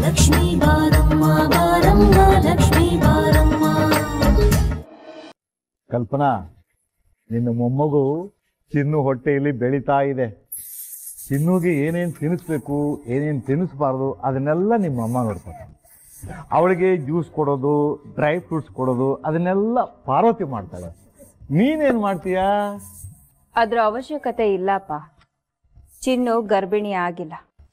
ಲಕ್ಷ್ಮೀ ಬಾರಮ್ಮ ಬಾರಮ್ಮ ಲಕ್ಷ್ಮೀ ಬಾರಮ್ಮ ಕಲ್ಪನಾ ನಿನ್ನ ಮೊಮ್ಮಗು ಚಿನ್ನು ಹೊಟ್ಟೆಯಲ್ಲಿ ಬೆಳೀತಾ ಇದೆ ಚಿನ್ನುಗೆ ಏನೇನು ತಿನ್ನಿಸ್ಬೇಕು ಏನೇನು ತಿನ್ನಿಸ್ಬಾರ್ದು ಅದನ್ನೆಲ್ಲ ನಿಮ್ಮ ಅಮ್ಮ ನೋಡ್ತಾರೆ ಅವಳಿಗೆ ಜ್ಯೂಸ್ ಕೊಡೋದು ಡ್ರೈ ಫ್ರೂಟ್ಸ್ ಕೊಡೋದು ಅದನ್ನೆಲ್ಲ ಪಾರ್ವತಿ ಮಾಡ್ತಾಳೆ ನೀನೇನು ಮಾಡ್ತೀಯಾ ಅದ್ರ ಅವಶ್ಯಕತೆ ಇಲ್ಲಪ್ಪ ಚಿನ್ನು ಗರ್ಭಿಣಿ ಆಗಿಲ್ಲ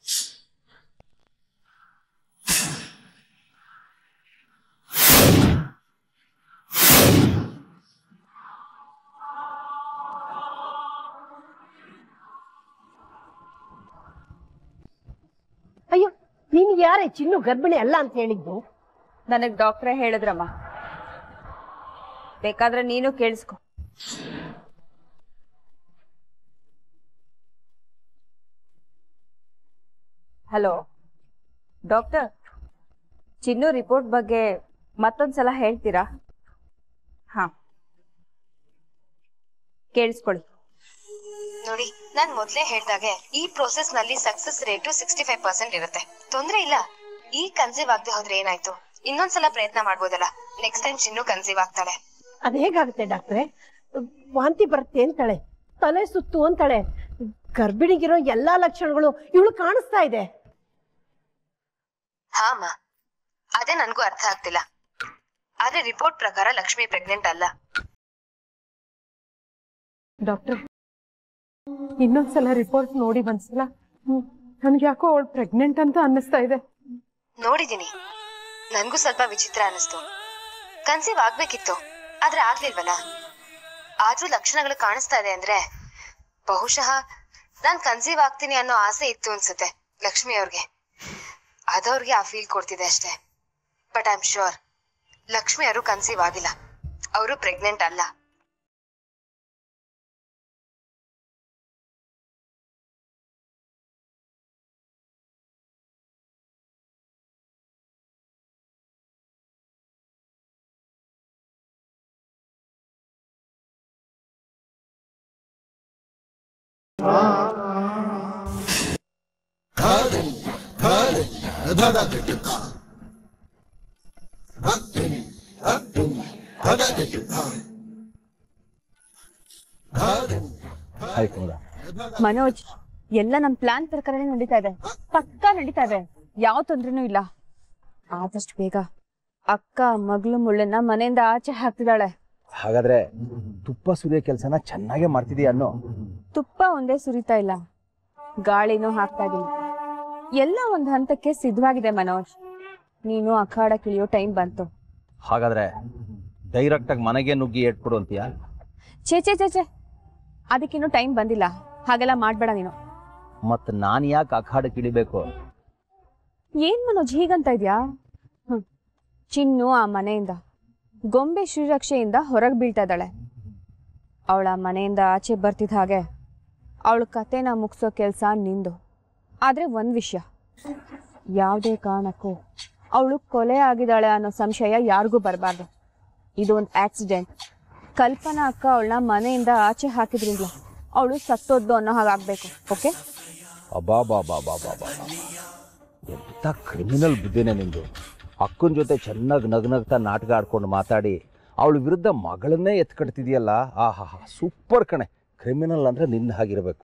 ಅಯ್ಯೋ ನೀನ್ ಯಾರೇ ಚಿನ್ನು ಗರ್ಭಿಣಿ ಅಲ್ಲ ಅಂತ ಹೇಳಿದ್ದು ನನಗ್ ಡಾಕ್ಟ್ರೇ ಹೇಳಿದ್ರಮ್ಮ ಬೇಕಾದ್ರೆ ನೀನು ಕೇಳಿಸ್ಕೊ ಹಲೋ ಡಾಕ್ಟರ್ ಚಿನ್ನು ರಿಪೋರ್ಟ್ ಬಗ್ಗೆ ಮತ್ತೊಂದ್ಸಲ ಹೇಳ್ತೀರಾ ಹಾ ಕೇಳಿಸ್ಕೊಳ್ಳಿ ನೋಡಿ ನಾನ್ ಮೊದ್ಲೇ ಹೇಳ್ದಾಗೆ ಈ ಪ್ರೋಸೆಸ್ ನಲ್ಲಿ success rate sixty five percent ಇರುತ್ತೆ ತೊಂದ್ರೆ ಇಲ್ಲ ಈ ಕನ್ಸೀವ್ ಆಗದೆ ಹೋದ್ರೆ ಏನಾಯ್ತು ಇನ್ನೊಂದ್ಸಲ ಪ್ರಯತ್ನ ಮಾಡ್ಬೋದಲ್ಲ ನೆಕ್ಸ್ಟ್ ಟೈಮ್ ಚಿನ್ನು ಕನ್ಸೀವ್ ಆಗ್ತಾಳೆ ಅದ್ ಹೇಗಾಗುತ್ತೆ ಡಾಕ್ಟ್ರೆ ವಾಂತಿ ಬರುತ್ತೆ ಅಂತಾಳೆ ತಲೆ ಸುತ್ತು ಅಂತಾಳೆ ಗರ್ಭಿಣಿಗಿರೋ ಎಲ್ಲಾ ಲಕ್ಷಣಗಳು ಇವಳು ಕಾಣಿಸ್ತಾ ಇದೆ ಹಾ ಅಮ್ಮ ಅದೇ ನನ್ಗೂ ಅರ್ಥ ಆಗ್ತಿಲ್ಲ ಆದ್ರೆ ರಿಪೋರ್ಟ್ ಪ್ರಕಾರ ಲಕ್ಷ್ಮಿ ಪ್ರೆಗ್ನೆಂಟ್ ಅಲ್ಲ ಡಾಕ್ಟರ್ ಇನ್ನೊಂದ್ಸಲ ರಿಪೋರ್ಟ್ ನೋಡಿ ಒಂದ್ಸಲ ನನ್ಗೆ ಯಾಕೋ ಅವಳು ಪ್ರೆಗ್ನೆಂಟ್ ಅಂತ ಅನ್ನಿಸ್ತಾ ಇದೆ ನೋಡಿದೀನಿ ನನ್ಗೂ ಸ್ವಲ್ಪ ವಿಚಿತ್ರ ಅನಿಸ್ತು ಕನ್ಸೀವ್ ಆಗ್ಬೇಕಿತ್ತು ಆದ್ರೆ ಆಗ್ಲಿಲ್ವಲ್ಲ ಆದ್ರೂ ಲಕ್ಷಣಗಳು ಕಾಣಿಸ್ತಾ ಇದೆ ಅಂದ್ರೆ ಬಹುಶಃ ನಾನ್ ಕನ್ಸೀವ್ ಆಗ್ತೀನಿ ಅನ್ನೋ ಆಸೆ ಇತ್ತು ಅನ್ಸುತ್ತೆ ಲಕ್ಷ್ಮಿ ಅವ್ರಿಗೆ ಅದವ್ರಿಗೆ ಆ ಫೀಲ್ ಕೊಡ್ತಿದೆ ಅಷ್ಟೇ but I am sure Lakshmi ಅವರು ಕನ್ಸೀವ್ ಆಗಿಲ್ಲ ಅವರು ಪ್ರೆಗ್ನೆಂಟ್ ಅಲ್ಲ ಆಯ್ತು ನೋಡ ಮನೋಜ್ ಎಲ್ಲ ನಮ್ ಪ್ಲಾನ್ ಪ್ರಕಾರನೇ ನಡೀತಾ ಇದೆ ಪಕ್ಕಾ ನಡೀತಾ ಇದೆ ಯಾವ ತೊಂದ್ರೆನೂ ಇಲ್ಲ ಆದಷ್ಟು ಬೇಗ ಅಕ್ಕ ಮಗಳು ಮುಳ್ಳನ್ನ ಮನೆಯಿಂದ ಆಚೆ ಹಾಕ್ತಿದ್ದಾಳೆ ಹಾಗಾದ್ರೆ ತುಪ್ಪ ಸುರಿಯೋ ಕೆಲಸನ ಚೆನ್ನಾಗೇ ಮಾಡ್ತಿದೀಯ ಅನ್ನೋ ತುಪ್ಪ ಒಂದೇ ಸುರಿತಾ ಇಲ್ಲ ಗಾಳಿನೂ ಹಾಕ್ತಾ ಇದೀನಿ ಎಲ್ಲ ಒಂದ್ ಹಂತಕ್ಕೆ ಸಿದ್ಧವಾಗಿದೆ ಮನೋಜ್ ನೀನು ಅಖಾಡ ಕಿಳಿಯೋ ಟೈಮ್ ಬಂತು ಹಾಗಾದ್ರೆ ಡೈರೆಕ್ಟಾಗಿ ಮನೆಗೆ ನುಗ್ಗಿ ಏಟ್ಕೊಡು ಅಂತೀಯ ಛೇ ಛೇ ಛೇ ಛೇ ಅದಕ್ಕಿನ್ನೂ ಟೈಮ್ ಬಂದಿಲ್ಲ ಹಾಗೆಲ್ಲ ಮಾಡ್ಬೇಡ ನೀನು ಮತ್ತು ನಾನು ಯಾಕೆ ಅಖಾಡಕ್ಕೆ ಇಳಿಬೇಕು ಏನ್ ಮನೋಜ್ ಹೀಗಂತ ಇದ್ಯಾ ಹ್ಮ್. ಚಿನ್ನು ಆ ಮನೆಯಿಂದ ಗೊಂಬೆ ಶ್ರೀರಕ್ಷೆಯಿಂದ ಹೊರಗೆ ಬೀಳ್ತಾ ಇದ್ದಾಳೆ ಅವಳ ಮನೆಯಿಂದ ಆಚೆ ಬರ್ತಿದ್ದ ಹಾಗೆ ಅವಳ ಕತೆನ ಮುಗಿಸೋ ಕೆಲಸ ನಿಂದು ಆದ್ರೆ ಒಂದ್ ವಿಷಯ ಯಾವುದೇ ಕಾರಣಕ್ಕೂ ಅವಳು ಕೊಲೆ ಆಗಿದ್ದಾಳೆ ಅನ್ನೋ ಸಂಶಯ ಯಾರಿಗೂ ಬರಬಾರ್ದು ಇದು ಒಂದು ಆಕ್ಸಿಡೆಂಟ್ ಕಲ್ಪನಾ ಅಕ್ಕ ಅವಳನ್ನ ಮನೆಯಿಂದ ಆಚೆ ಹಾಕಿದ್ರಿಂದ ಅವಳು ಸತ್ತೋದ್ದು ಅನ್ನೋ ಹಾಗಾಗ್ಬೇಕು ಓಕೆ ಅಬಾ ಬಾ ಬಾ ಬಾ ಬಾ ಬಾ ಎಂಥ ಕ್ರಿಮಿನಲ್ ಬುದ್ಧಿನೇ ನಿಂದು ಅಕ್ಕನ ಜೊತೆ ಚೆನ್ನಾಗಿ ನಗ್ನಗ್ತಾ ನಾಟಕ ಆಡ್ಕೊಂಡು ಮಾತಾಡಿ ಅವಳ ವಿರುದ್ಧ ಮಗಳನ್ನೇ ಎತ್ಕಡ್ತಿದೆಯಲ್ಲ ಆಹಾ ಸೂಪರ್ ಕಣೆ ಕ್ರಿಮಿನಲ್ ಅಂದ್ರೆ ನಿನ್ನ ಹಾಗಿರಬೇಕು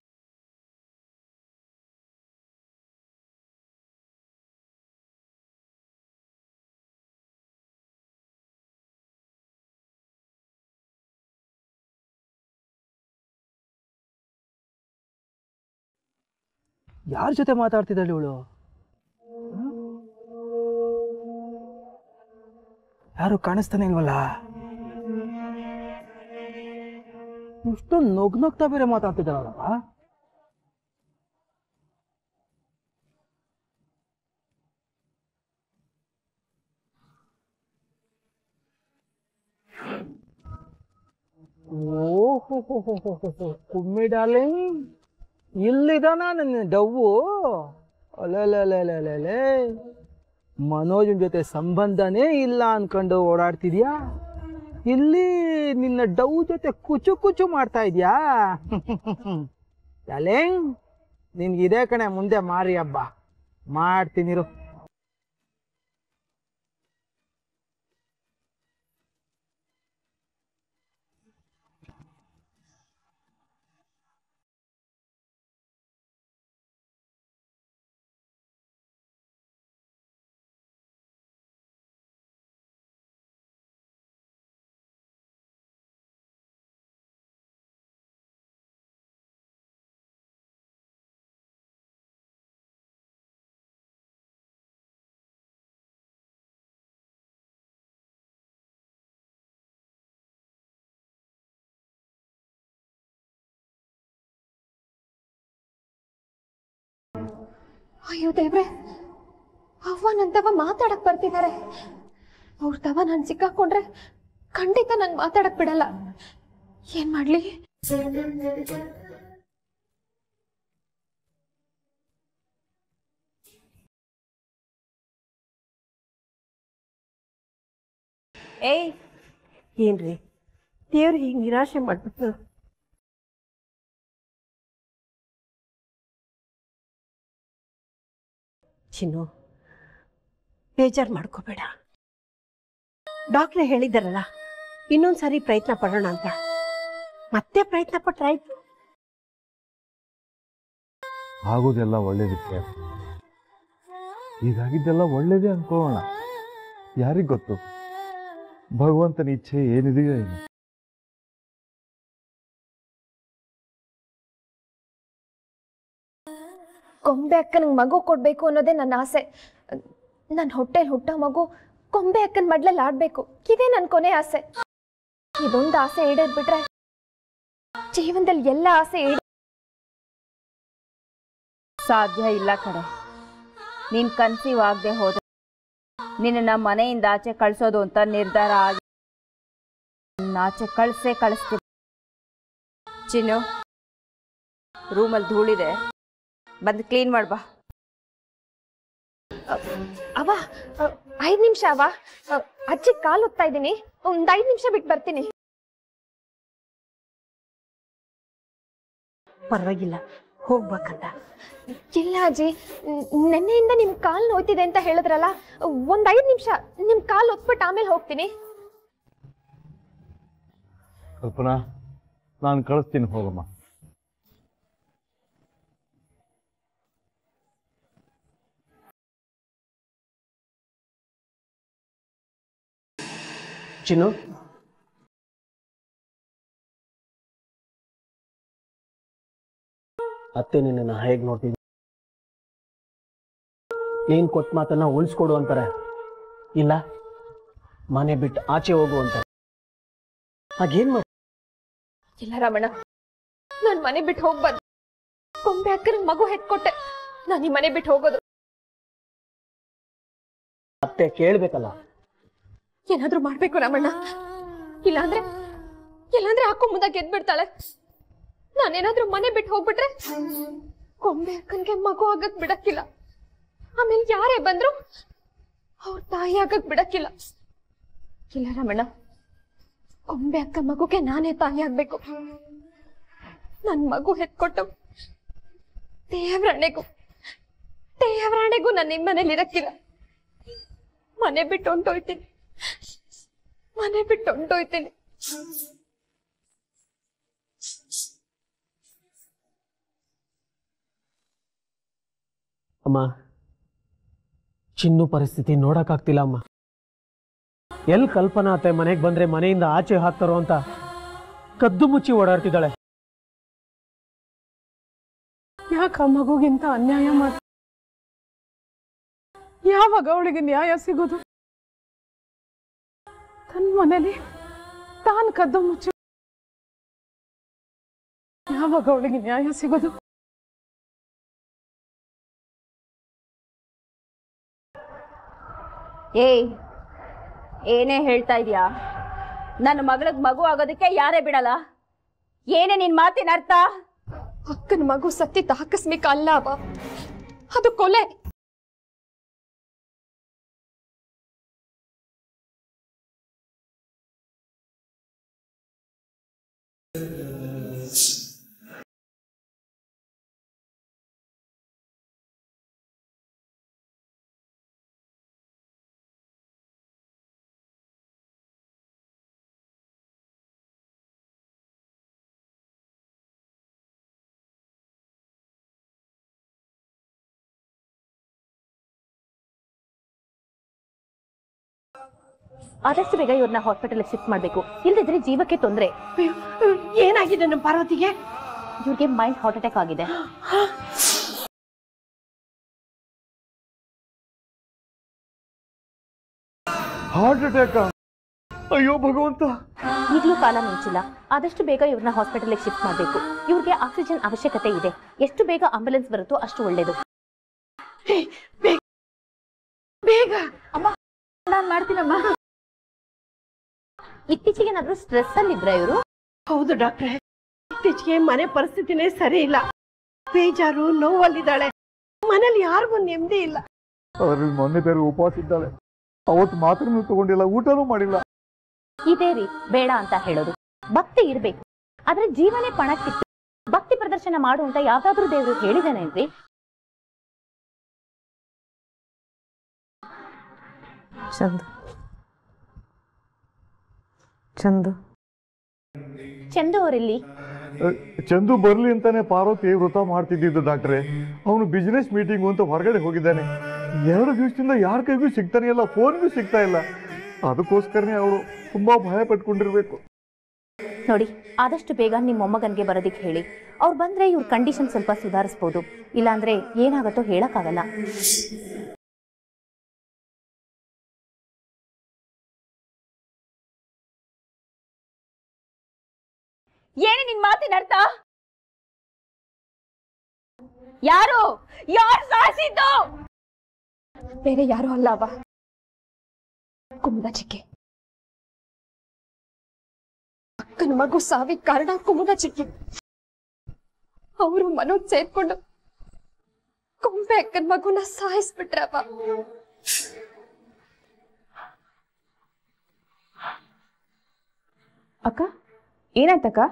ಯಾರ ಜೊತೆ ಮಾತಾಡ್ತಿದ್ದಾಳೆ ಇವಳು ಯಾರು ಕಾಣಿಸ್ತಾನೆ ಇಲ್ವಲ್ಲ ಇಷ್ಟೊಂದು ನೊಗ್ ನಗ್ತಾ ಬೇರೆ ಮಾತಾಡ್ತಿದ್ದಾಳಲ್ಲಪ್ಪ ಓಹೋ ಕುಮ್ಮಿ ಡಾರ್ಲಿಂಗ್ ಇಲ್ಲಿದಾನ ನನ್ನ ಡವ್ವು ಅಲೇ ಮನೋಜನ್ ಜೊತೆ ಸಂಬಂಧನೇ ಇಲ್ಲ ಅನ್ಕೊಂಡು ಓಡಾಡ್ತಿದ್ಯಾ ಇಲ್ಲಿ ನಿನ್ನ ಡವ್ ಜೊತೆ ಕುಚು ಕುಚು ಮಾಡ್ತಾ ಇದ್ಯಾ ಡಾರ್ಲಿಂಗ್ ನಿನ್ಗಿದೆ ಕಣೆ ಮುಂದೆ ಮಾರಿ ಹಬ್ಬ ಮಾಡ್ತೀನಿರು ಅಯ್ಯೋ ದೇವ್ರೆ ಅವ್ವ ನನ್ ತವ ಮಾತಾಡಕ್ ಬರ್ತಿದ್ದಾರೆ ಅವ್ರ ತವ ನಾನ್ ಸಿಕ್ಕಾಕೊಂಡ್ರೆ ಖಂಡಿತ ನಂಗೆ ಮಾತಾಡಕ್ ಬಿಡಲ್ಲ ಏನ್ ಮಾಡ್ಲಿ ಏಯ್ ಏನ್ರಿ ದೇವ್ರು ಹೀಗೆ ನಿರಾಶೆ ಮಾಡ್ಬಿಟ್ಟು ಚಿನ್ನು ಬೇಜಾರು ಮಾಡ್ಕೋಬೇಡ ಡಾಕ್ಟ್ರೇ ಹೇಳಿದ್ದಾರಲ್ಲ ಇನ್ನೊಂದ್ಸಾರಿ ಪ್ರಯತ್ನ ಪಡೋಣ ಅಂತ ಮತ್ತೆ ಪ್ರಯತ್ನ ಪಟ್ರಾಯ್ತು ಆಗೋದೆಲ್ಲ ಒಳ್ಳೇದಕ್ಕೆ ಹೀಗಾಗಿದ್ದೆಲ್ಲ ಒಳ್ಳೇದೇ ಅನ್ಕೊಳ್ಳೋಣ ಯಾರಿಗ್ ಗೊತ್ತು ಭಗವಂತನ ಇಚ್ಛೆ ಏನಿದೆಯೋ ಏನು ಕೊಂಬೆ ಅಕ್ಕನಿಗೆ ಮಗು ಕೊಡ್ಬೇಕು ಅನ್ನೋದೇ ನನ್ನ ಆಸೆ ನನ್ನ ಹೊಟ್ಟೆಲ್ ಹುಟ್ಟೋ ಮಗು ಕೊಂಬೆ ಅಕ್ಕನ ಮಡ್ಲಲ್ಲಿ ಆಡ್ಬೇಕು ಇದೇ ನನ್ನ ಕೊನೆ ಆಸೆ ಇದೊಂದು ಆಸೆ ಈಡೇರ್ಬಿಟ್ರೆ ಜೀವನದಲ್ಲಿ ಎಲ್ಲ ಆಸೆ ಈಡೇ ಸಾಧ್ಯ ಇಲ್ಲ ಕಡೆ ನೀನ್ ಕನ್ಸೀವ್ ಆಗದೆ ಹೋದ್ರೆ ನಿನ್ನ ಮನೆಯಿಂದ ಆಚೆ ಕಳ್ಸೋದು ಅಂತ ನಿರ್ಧಾರ ಆಗಿ ನಿನ್ನ ಆಚೆ ಕಳ್ಸೇ ಕಳಿಸ್ತೀನಿ ಚಿನ್ನು ರೂಮಲ್ಲಿ ಧೂಳಿದೆ ಬಂದು ಕ್ಲೀನ್ ಮಾಡ್ಬಾ ಅವ ಐದು ನಿಮಿಷ ಅವ ಅಜ್ಜಿ ಕಾಲು ಹೊತ್ತಾ ಇದ್ದೀನಿ ಒಂದ್ ಐದು ನಿಮಿಷ ಬಿಟ್ಟು ಬರ್ತೀನಿ ಪರವಾಗಿಲ್ಲ ಹೋಗ್ಬೇಕಂತ ಇಲ್ಲ ಅಜ್ಜಿ ನ್- ನೆನ್ನೆಯಿಂದ ನಿಮ್ ಕಾಲ್ ನೋಯ್ತಿದೆ ಅಂತ ಹೇಳಿದ್ರಲ್ಲ ಒಂದ್ ಐದ್ ನಿಮಿಷ ನಿಮ್ ಕಾಲ್ ಒತ್ಬಿಟ್ಟು ಆಮೇಲೆ ಹೋಗ್ತೀನಿ ಕಲ್ಪನಾ ನಾನು ಕಳಿಸ್ತೀನಿ ಹೋಗಮ್ಮ ಚಿನ್ನು ಅತ್ತೆ ನಿನ್ನನ್ನು ಹೇಗೆ ನೋಡ್ತಿದ್ವಿ ನೀನು ಕೊಟ್ಟ ಮಾತನ್ನ ಉಳಿಸ್ಕೊಡು ಅಂತಾರೆ ಇಲ್ಲ ಮನೆ ಬಿಟ್ಟು ಆಚೆ ಹೋಗು ಅಂತಾರೆ ಹಾಗೇನ್ ಮಾಡಿ ಇಲ್ಲ ರಮಣ ನಾನ್ ಮನೆ ಬಿಟ್ಟು ಹೋಗ್ಬಾರ್ದು ಕೊಂಬೆ ಅಕ್ಕನ ಮಗು ಹೆತ್ಕೊಟ್ಟೆ ನಾನು ಈ ಮನೆ ಬಿಟ್ಟು ಹೋಗೋದು ಅತ್ತೆ ಕೇಳ್ಬೇಕಲ್ಲ ಏನಾದ್ರೂ ಮಾಡ್ಬೇಕು ರಮಣ್ಣ ಇಲ್ಲಾಂದ್ರೆ ಇಲ್ಲಾಂದ್ರೆ ಹಾಕೋ ಮುಂದೆ ಗೆದ್ಬಿಡ್ತಾಳೆ ನಾನೇನಾದ್ರೂ ಮನೆ ಬಿಟ್ಟು ಹೋಗ್ಬಿಟ್ರೆ ಕೊಂಬೆ ಅಕ್ಕನ್ಗೆ ಮಗು ಆಗಕ್ ಬಿಡಕ್ಕಿಲ್ಲ ಆಮೇಲೆ ಯಾರೇ ಬಂದ್ರು ಅವ್ರ ತಾಯಿ ಆಗಕ್ ಬಿಡಕ್ಕಿಲ್ಲ ಇಲ್ಲ ರಮಣ್ಣ ಕೊಂಬೆ ಅಕ್ಕ ಮಗುಗೆ ನಾನೇ ತಾಯಿ ಆಗ್ಬೇಕು ನನ್ ಮಗು ಹೆತ್ಕೊಟ್ಟು ದೇವ್ರಣೆಗೂ ದೇವ್ರಾಣೆಗೂ ನನ್ನ ನಿಮ್ಮನೇಲಿ ಇರಕ್ಕಿಲ್ಲ ಮನೆ ಬಿಟ್ಟು ಹೊಂಟೋಯ್ತೀನಿ ಮನೆ ಬಿಟ್ಟು ಹೊಂಟೋಯ್ತೀನಿ ಅಮ್ಮ ಚಿನ್ನು ಪರಿಸ್ಥಿತಿ ನೋಡಕ್ಕಾಗ್ತಿಲ್ಲ ಅಮ್ಮ ಎಲ್ಲಿ ಕಲ್ಪನಾ ಅತ್ತೆ ಮನೆಗೆ ಬಂದ್ರೆ ಮನೆಯಿಂದ ಆಚೆ ಹಾಕ್ತಾರೋ ಅಂತ ಕದ್ದು ಮುಚ್ಚಿ ಓಡಾಡ್ತಿದ್ದಾಳೆ ಯಾಕೆ ಆ ಮಗುಗಿಂತ ಅನ್ಯಾಯ ಮಾಡ ಯಾವಾಗ ಅವಳಿಗೆ ನ್ಯಾಯ ಸಿಗೋದು ತನ್ನ ಮನೇಲಿ ತಾನು ಕದ್ದು ಮುಚ್ಚಿ ಯಾವಾಗ ಅವಳಿಗೆ ನ್ಯಾಯ ಸಿಗೋದು ಏಯ್ ಏನೇ ಹೇಳ್ತಾ ಇದೀಯಾ ನನ್ನ ಮಗಳಿಗೆ ಮಗು ಆಗೋದಕ್ಕೆ ಯಾರೇ ಬಿಡಲ್ಲ ಏನೇ ನಿನ್ ಮಾತಿನ ಅರ್ಥ ಅಕ್ಕನ ಮಗು ಸತ್ತಿದ್ದ ಆಕಸ್ಮಿಕ ಅಲ್ಲ ಅವ ಅದು ಕೊಲೆ ಆದಷ್ಟು ಬೇಗ ಇವ್ರನ್ನ ಹಾಸ್ಪಿಟಲ್ ಶಿಫ್ಟ್ ಮಾಡಬೇಕು ಇಲ್ಲದಿದ್ರೆ ಜೀವಕ್ಕೆ ತೊಂದರೆ ಅಯ್ಯೋ, ಏನಾಗಿದೆ ನಮ್ಮ ಪಾರ್ವತಿಗೆ ಇವ್ರಿಗೆ ಮೈಂಡ್ ಹಾರ್ಟ್ ಅಟ್ಯಾಕ್ ಆಗಿದೆ ಹಾರ್ಟ್ ಅಟ್ಯಾಕ್ ಅಯ್ಯೋ ಭಗವಂತ ಈಗಲೂ ಕಾಲ ಮಿಂಚಿಲ್ಲ ಆದಷ್ಟು ಬೇಗ ಇವ್ರನ್ನ ಹಾಸ್ಪಿಟಲ್ ಶಿಫ್ಟ್ ಮಾಡಬೇಕು ಇವ್ರಿಗೆ ಆಕ್ಸಿಜನ್ ಅವಶ್ಯಕತೆ ಇದೆ ಎಷ್ಟು ಬೇಗ ಆಂಬುಲೆನ್ಸ್ ಬರುತ್ತೋ ಅಷ್ಟು ಒಳ್ಳೇದು ಬೇಗ ನಾನ್ ಮಾಡ್ತೀನಮ್ಮ ಇತ್ತೀಚೆಗೆ ಏನಾದ್ರೂ ಸ್ಟ್ರೆಸ್ ಅಲ್ಲಿ ಇದ್ರ ಇವರು ಹೌದು ಡಾಕ್ಟ್ರೆ ಇತ್ತೀಚೆಗೆ ಮನೆ ಪರಿಸ್ಥಿತಿನೇ ಸರಿ ಇಲ್ಲ ಬೇಜಾರು ನೋವಲ್ಲಿದ್ದಾಳೆ ಮನೇಲಿ ಯಾರಿಗೂ ನೆಮ್ಮದಿ ಇಲ್ಲ ಅದ್ರಲ್ಲಿ ಮೊನ್ನೆ ಬೇರೆ ಉಪವಾಸ ಇದ್ದಾಳೆ ಅವತ್ತು ಮಾತ್ರನೂ ತಗೊಂಡಿಲ್ಲ ಊಟನೂ ಮಾಡಿಲ್ಲ ಇದೇ ರೀ ಬೇಡ ಅಂತ ಹೇಳೋದು ಭಕ್ತಿ ಇರ್ಬೇಕು ಆದ್ರೆ ಜೀವನೇ ಪಣಕ್ಕಿತ್ತು ಭಕ್ತಿ ಪ್ರದರ್ಶನ ಮಾಡು ಅಂತ ಯಾವ್ದಾದ್ರೂ ದೇವ್ರು ಹೇಳಿದಾನೇನ್ರಿ ಚಂದು ಚಂದು ಚಂದು ಅವರಲ್ಲಿ ಅಹ್, ಚಂದು ಬರ್ಲಿ ಅಂತಾನೆ ಪಾರ್ವತಿ ವ್ರತ ಮಾಡ್ತಿದ್ದಿದ್ದು ಡಾಕ್ಟ್ರೆ ಅವನು ಬಿಸ್ನೆಸ್ ಮೀಟಿಂಗ್ ಅಂತ ಹೊರಗಡೆ ಹೋಗಿದ್ದಾನೆ ಎರಡು ದಿವಸದಿಂದ ಯಾರ ಕೈಗೂ ಸಿಗ್ತಾನೆ ಇಲ್ಲ ಫೋನ್ಗೂ ಸಿಗ್ತಾ ಇಲ್ಲ ಅದಕ್ಕೋಸ್ಕರನೇ ಅವಳು ತುಂಬಾ ಭಯ ಪಟ್ಕೊಂಡಿರ್ಬೇಕು ನೋಡಿ ಆದಷ್ಟು ಬೇಗ ನಿಮ್ಮ ಮೊಮ್ಮಗನ್ಗೆ ಬರೋದಿಕ್ ಹೇಳಿ ಅವ್ರು ಬಂದ್ರೆ ಇವ್ರ ಕಂಡೀಷನ್ ಸ್ವಲ್ಪ ಸುಧಾರಿಸ್ಬೋದು ಇಲ್ಲಾಂದ್ರೆ ಏನಾಗತ್ತೋ ಹೇಳಕ್ಕಾಗಲ್ಲ ಏನೇ ನಿನ್ ಮಾತಿನ ಅರ್ಥ ಯಾರು ಯಾರು ಸಾಯಿಸಿದ್ದು ಬೇರೆ ಯಾರೂ ಅಲ್ಲ ಅವ ಕುಮುದ ಚಿಕ್ಕಿ ಅಕ್ಕನ ಮಗು ಸಾವಿಗೆ ಕಾರಣ ಕುಮುದ ಚಿಕ್ಕಿ ಅವರು ಮನೋಜ್ ಸೇರ್ಕೊಂಡು ಕೊಂಬೆ ಅಕ್ಕನ ಮಗುನ ಸಾಯಿಸ್ಬಿಟ್ರವ ಅಕ್ಕ ಏನಾಯ್ತಕ್ಕ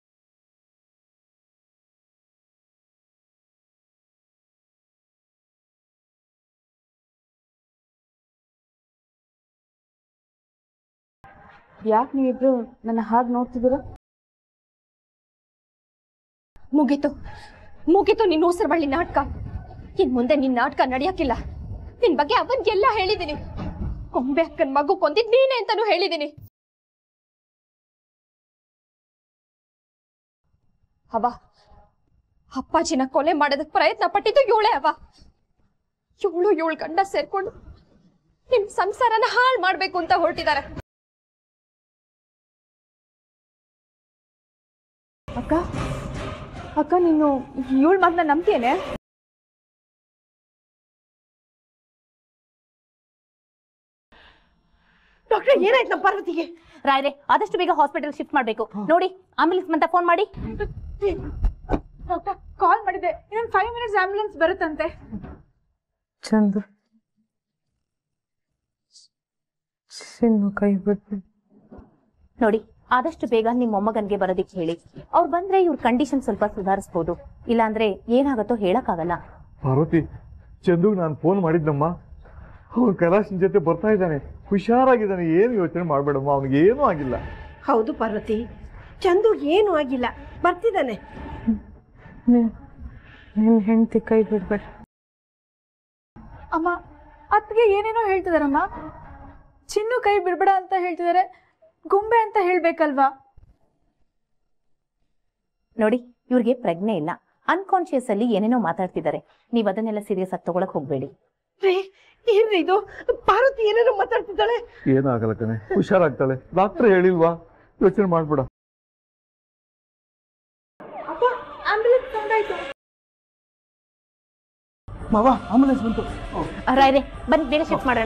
ಯಾಕೆ ನೀವಿಬ್ರು ನನ್ನ ಹಾಗೆ ನೋಡ್ತಿದ್ದೀರ ಮುಗೀತು ಮುಗೀತು ನಿನ್ನ ಉಸಿರು ಬಳ್ಳಿ ನಾಟಕ ಇನ್ ಮುಂದೆ ನಿನ್ ನಾಟಕ ನಡೆಯಕ್ಕಿಲ್ಲ ನಿನ್ ಬಗ್ಗೆ ಅವನ್ಗೆಲ್ಲ ಹೇಳಿದೀನಿ ಕೊಂಬೆ ಅಕ್ಕನ್ ಮಗು ಕೊಂದಿದ್ ನೀನೆ ಅಂತಾನು ಹೇಳಿದೀನಿ ಅವ ಅಪ್ಪಾಜಿನ ಕೊಲೆ ಮಾಡೋದಕ್ ಪ್ರಯತ್ನ ಪಟ್ಟಿದ್ದು ಇವಳೆ ಅವ ಇವಳು ಇವಳು ಗಂಡ ಸೇರ್ಕೊಂಡು ನಿಮ್ ಸಂಸಾರನ ಹಾಳು ಮಾಡ್ಬೇಕು ಅಂತ ಹೊರಟಿದ್ದಾರೆ ಅಕ್ಕ ಅಕ್ಕ ನೀನು ಇವಳ ಮಾತನ್ನ ನಂಬ್ತೇನೆ ಡಾಕ್ಟ್ರೆ ಏನಾಯ್ತು ನಮ್ಮ ಪಾರ್ವತಿಗೆ ರಾಯ್ರೆ ಆದಷ್ಟು ಬೇಗ ಹಾಸ್ಪಿಟಲ್ ಶಿಫ್ಟ್ ಮಾಡ್ಬೇಕು ನೋಡಿ ಆಂಬುಲೆನ್ಸ್ ಅಂತ ಫೋನ್ ಮಾಡಿ ಕಾಲ್ ಮಾಡಿದೆ ಇನ್ನೊಂದು ಫೈವ್ ಮಿನಿಟ್ಸ್ ಆಂಬುಲೆನ್ಸ್ ಬರುತ್ತಂತೆ ಚಂದು ಚಿನ್ನು ಕೈ ಬಿಟ್ಟು ನೋಡಿ ಆದಷ್ಟು ಬೇಗ ನಿಮ್ಮ ಮೊಮ್ಮಗನ್ಗೆ ಬರೋದಿಕ್ ಹೇಳಿ ಅವ್ರು ಬಂದ್ರೆ ಇವ್ರ ಕಂಡೀಷನ್ ಸ್ವಲ್ಪ ಸುಧಾರಿಸ್ಬೋದು ಇಲ್ಲಾಂದ್ರೆ ಏನಾಗತ್ತೋ ಹೇಳಕ್ಕಾಗಲ್ಲ ಪಾರ್ವತಿ ಚಂದುಗ್ ನಾನು ಫೋನ್ ಮಾಡಿದ್ನಮ್ಮ ಅವನು ಕೈಲಾಶನ್ ಜೊತೆ ಬರ್ತಾ ಇದ್ದಾನೆ ಹುಷಾರಾಗಿದ್ದಾನೆ ಏನು ಯೋಚನೆ ಮಾಡಬೇಡಮ್ಮ ಅವನಿಗೆ ಏನೂ ಆಗಿಲ್ಲ ಹೌದು ಪಾರ್ವತಿ ಚಂದು ಏನು ಆಗಿಲ್ಲ ಬರ್ತಿದ್ದಾನೆ ನಿನ್ನ ಹೆಂಡತಿ ಕೈ ಬಿಡ್ಬೇಡ ಅಮ್ಮ ಅತ್ತಿಗೆ ಏನೇನೋ ಹೇಳ್ತಿದಾರಮ್ಮ ಚಿನ್ನು ಕೈ ಬಿಡ್ಬೇಡ ಅಂತ ಹೇಳ್ತಿದಾರೆ ಗೊಂಬೆ ಅಂತ ಹೇಳ್ಬೇಕಲ್ವಾ ನೋಡಿ ಇವ್ರಿಗೆ ಪ್ರಜ್ಞೆ ಇಲ್ಲ ಅನ್ಕಾನ್ಶಿಯಸ್ ಅಲ್ಲಿ ಏನೇನೋ ಮಾತಾಡ್ತಿದ್ದಾರೆ ನೀವ್ ಅದನ್ನೆಲ್ಲ ಸೀರಿಯಸ್ ಆಗಿ ತಗೊಳಕ್ ಹೋಗ್ಬೇಡಿ ರೀ ಏನ್ರಿ ಇದು ಪಾರ್ವತಿ ಏನೇನೋ ಮಾತಾಡ್ತಿದ್ದಾಳೆ ಏನಾಗಲ್ಲ ಕಣೆ ಹುಷಾರಾಗ್ತಾಳೆ ಡಾಕ್ಟರ್ ಹೇಳಿಲ್ವಾ ಯೋಚನೆ ಮಾಡ್ಬೇಡ ಆಂಬುಲೆನ್ಸ್ ಬಂದಾಯ್ತು ಮಾವ ಆಂಬುಲೆನ್ಸ್ ಬಂತು ರಾಯ್ರೆ ಬನ್ನಿ ಬೇಗ ಶಿಫ್ಟ್ ಮಾಡೋಣ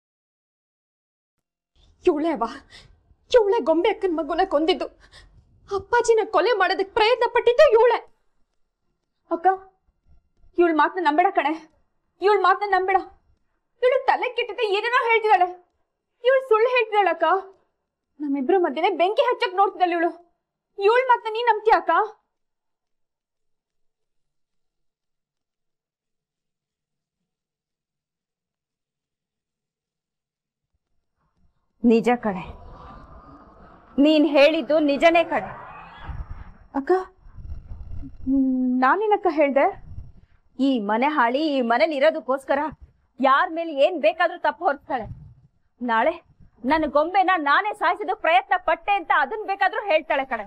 ಇವಳೆ ಅವ ಇವಳೆ ಗೊಂಬೆ ಅಕ್ಕನ ಮಗುನ ಕೊಂದಿದ್ದು ಅಪ್ಪಾಜಿನ ಕೊಲೆ ಮಾಡೋದಕ್ಕೆ ಪ್ರಯತ್ನ ಪಟ್ಟಿದ್ದು ಇವಳೆ ಅಕ್ಕ ಇವಳ ಮಾತನ್ನ ನಂಬೇಡ ಕಣೆ ಇವಳ ಮಾತನ್ನ ನಂಬೇಡ ಇವಳು ತಲೆ ಕೆಟ್ಟಿದೆ ಏನೇನೋ ಹೇಳ್ತಿದ್ದಾಳೆ ಇವಳು ಸುಳ್ಳು ಹೇಳ್ತಿದ್ದಾಳೆ ಅಕ್ಕ ನಮ್ಮಿಬ್ರ ಮಧ್ಯೆ ಬೆಂಕಿ ಹಚ್ಚಕ್ ನೋಡ್ತಿದ್ದಾಳೆ ಇವಳು ಇವಳ ಮಾತನ್ನ ನೀ ನಂಬ್ತೀಯ ಅಕ್ಕ ನಿಜ ಕಣೆ ನೀನ್ ಹೇಳಿದ್ದು ನಿಜನೇ ಕಣೆ ಅಕ್ಕ ನಾನೇನಕ್ಕ ಹೇಳ್ದೆ ಈ ಮನೆ ಹಾಳಿ ಈ ಮನೇಲಿ ಇರೋದಕ್ಕೋಸ್ಕರ ಯಾರ ಮೇಲೆ ಏನ್ ಬೇಕಾದ್ರೂ ತಪ್ಪು ಹೊರಿಸ್ತಾಳೆ ನಾಳೆ ನನ್ನ ಗೊಂಬೆನ ನಾನೇ ಸಾಯಿಸೋದಕ್ ಪ್ರಯತ್ನ ಪಟ್ಟೆ ಅಂತ ಅದನ್ ಬೇಕಾದ್ರೂ ಹೇಳ್ತಾಳೆ ಕಣೆ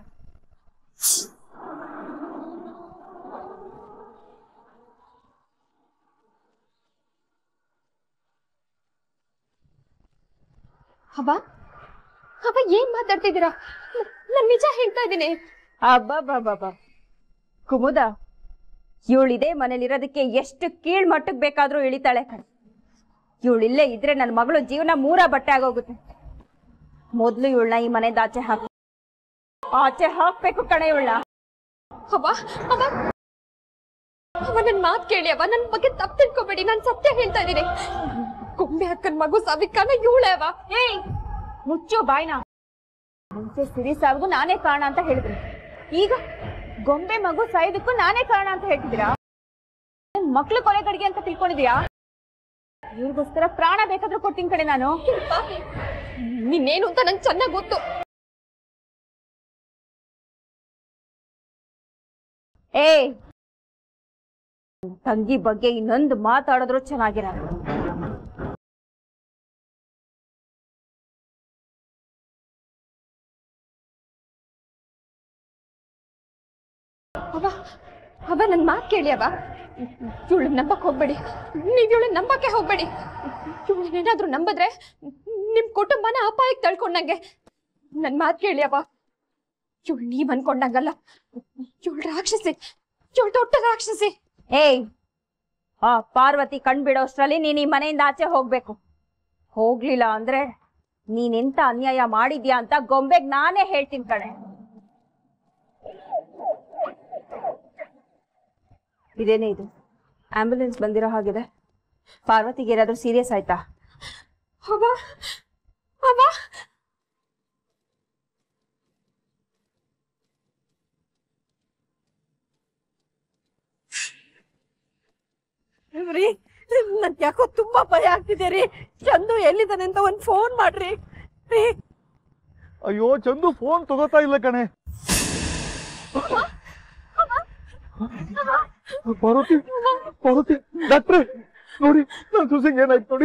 ಅವ ಅವ ಏನ್ ಮಾತಾಡ್ತಿದ್ದೀರಾ ನಾನು ನಿಜ ಹೇಳ್ತಾ ಇದ್ದೀನಿ ಅಬ್ಬಬ್ಬಬ್ಬ ಕುಮುದ ಇವಳಿದೆ ಮನೇಲಿರೋದಕ್ಕೆ ಎಷ್ಟು ಕೀಳ್ ಮಟ್ಟಕ್ ಬೇಕಾದ್ರೂ ಇಳಿತಾಳೆ ಕಣೆ ಇವಳಿಲ್ಲೇ ಇದ್ರೆ ನನ್ನ ಮಗಳು ಜೀವನ ಮೂರ ಬಟ್ಟೆ ಆಗೋಗುತ್ತೆ ಮೊದ್ಲು ಇವಳನ್ನ ಈ ಮನೆಯಿಂದ ಆಚೆ ಹಾಕು ಆಚೆ ಹಾಕ್ಬೇಕು ಕಣೆ ಇವಳನ್ನ ಅವ್ವ ಅವ್ವ ಅವ ನನ್ ಮಾತ್ ಕೇಳಿ ಅವ ನನ್ ಬಗ್ಗೆ ತಪ್ಪು ತಿಳ್ಕೊಬೇಡಿ ನಾನ್ ಸತ್ಯ ಹೇಳ್ತಾ ಇದೀನಿ ಗೊಂಬೆ ಅಕ್ಕನ್ ಮಗು ಸಾವಿಕ್ಕನ ಇವಳೆ ಅವ ಏಯ್ ಮುಚ್ಚು ಬಾಯ್ನ ಮುಂಚೆ ಸಿರಿ ಸಾವಿಗೂ ನಾನೇ ಕಾರಣ ಅಂತ ಹೇಳಿದ್ರು ಈಗ ಗೊಂಬೆ ಮಗು ಸಾಯೋದಕ್ಕೂ ನಾನೇ ಕಾರಣ ಅಂತ ಹೇಳ್ತಿದ್ದೀರಾ ನನ್ ಮಕ್ಳು ಕೊಲೆ ಗಡಿಗೆ ಅಂತ ತಿಳ್ಕೊಂಡಿದ್ಯಾ ಇವ್ರಿಗೋಸ್ಕರ ಪ್ರಾಣ ಬೇಕಾದ್ರೂ ಕೊಡ್ತೀನಿ ಕಡೆ ನಾನು ನಿನ್ನೇನು ಅಂತ ನಂಗೆ ಚೆನ್ನಾಗ್ ಗೊತ್ತು ಏ ತಂಗಿ ಬಗ್ಗೆ ಇನ್ನೊಂದು ಮಾತಾಡಿದ್ರು ಚೆನ್ನಾಗಿರಲ್ಲ ಅವ ಅವ ನನ್ ಮಾತ್ ಕೇಳಿ ಅವ ಇವಳು ನಂಬಕ್ ಹೋಗ್ಬೇಡಿ ನೀವ್ ಇವಳು ನಂಬಕ್ಕೆ ಹೋಗ್ಬೇಡಿ ಇವಳನ್ನೇನಾದ್ರೂ ನಂಬದ್ರೆ ನಿಮ್ ಕುಟುಂಬನ ಅಪಾಯಕ್ಕೆ ತಳ್ಕೊಂಡಂಗೆ ನನ್ ಮಾತ್ ಕೇಳಿ ಅವ ಇವಳು ನೀವ್ ಅನ್ಕೊಂಡಂಗಲ್ಲ ಇವಳು ರಾಕ್ಷಸಿ ಇವಳು ದೊಡ್ಡ ರಾಕ್ಷಸಿ ಏಯ್ ಆ ಪಾರ್ವತಿ ಕಣ್ಬಿಡೋಷ್ಟ್ರಲ್ಲಿ ನೀನ್ ಈ ಮನೆಯಿಂದ ಆಚೆ ಹೋಗ್ಬೇಕು ಹೋಗ್ಲಿಲ್ಲ ಅಂದ್ರೆ ನೀನೆಂತ ಅನ್ಯಾಯ ಮಾಡಿದ್ಯಾ ಅಂತ ಗೊಂಬೆಗ್ ನಾನೇ ಹೇಳ್ತೀನಿ ಕಣೆ ಇದೇನೇ ಇದು ಆಂಬ್ಯುಲೆನ್ಸ್ ಬಂದಿರೋ ಹಾಗಿದೆ ಪಾರ್ವತಿಗೆ ಏನಾದ್ರೂ ಸೀರಿಯಸ್ ಆಯ್ತಾ ಅವ ಅವ ರೀ ನನ್ ಯಾಕೋ ತುಂಬಾ ಭಯ ಆಗ್ತಿದೆ ರೀ ಚಂದು ಎಲ್ಲಿದ್ದಾನೆ ಅಂತ ಒಂದ್ ಫೋನ್ ಮಾಡ್ರಿ ರೀ ಅಯ್ಯೋ ಚಂದು ಫೋನ್ ತಗೋತಾ ಇಲ್ಲ ಕಣೆ ಪಾರ್ವತಿ ಪಾರ್ವತಿ ಡಾಕ್ಟ್ರೆ ನೋಡಿ ನನ್ನ ಸೊಸೆಗೆ ಏನಾಯ್ತು ನೋಡಿ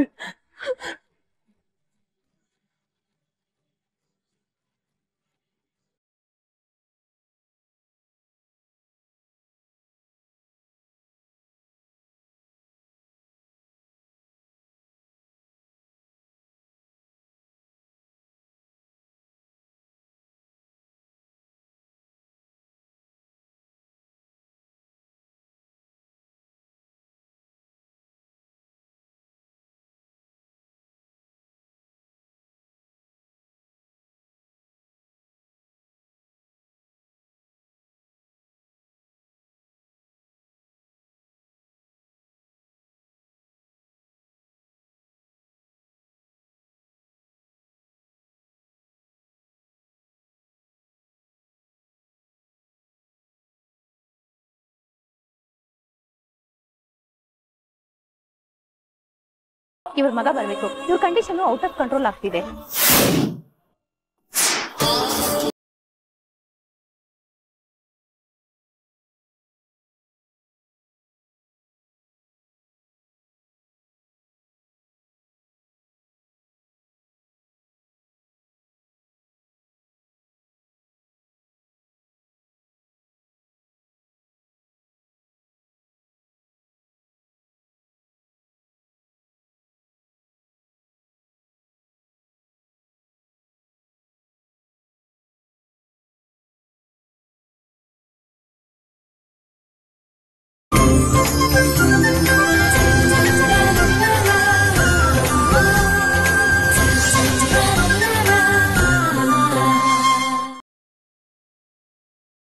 ಇವ್ರ ಮಗ ಬರ್ಬೇಕು ಇವ್ರ ಕಂಡೀಷನ್ ಔಟ್ ಆಫ್ ಕಂಟ್ರೋಲ್ ಆಗ್ತಿದೆ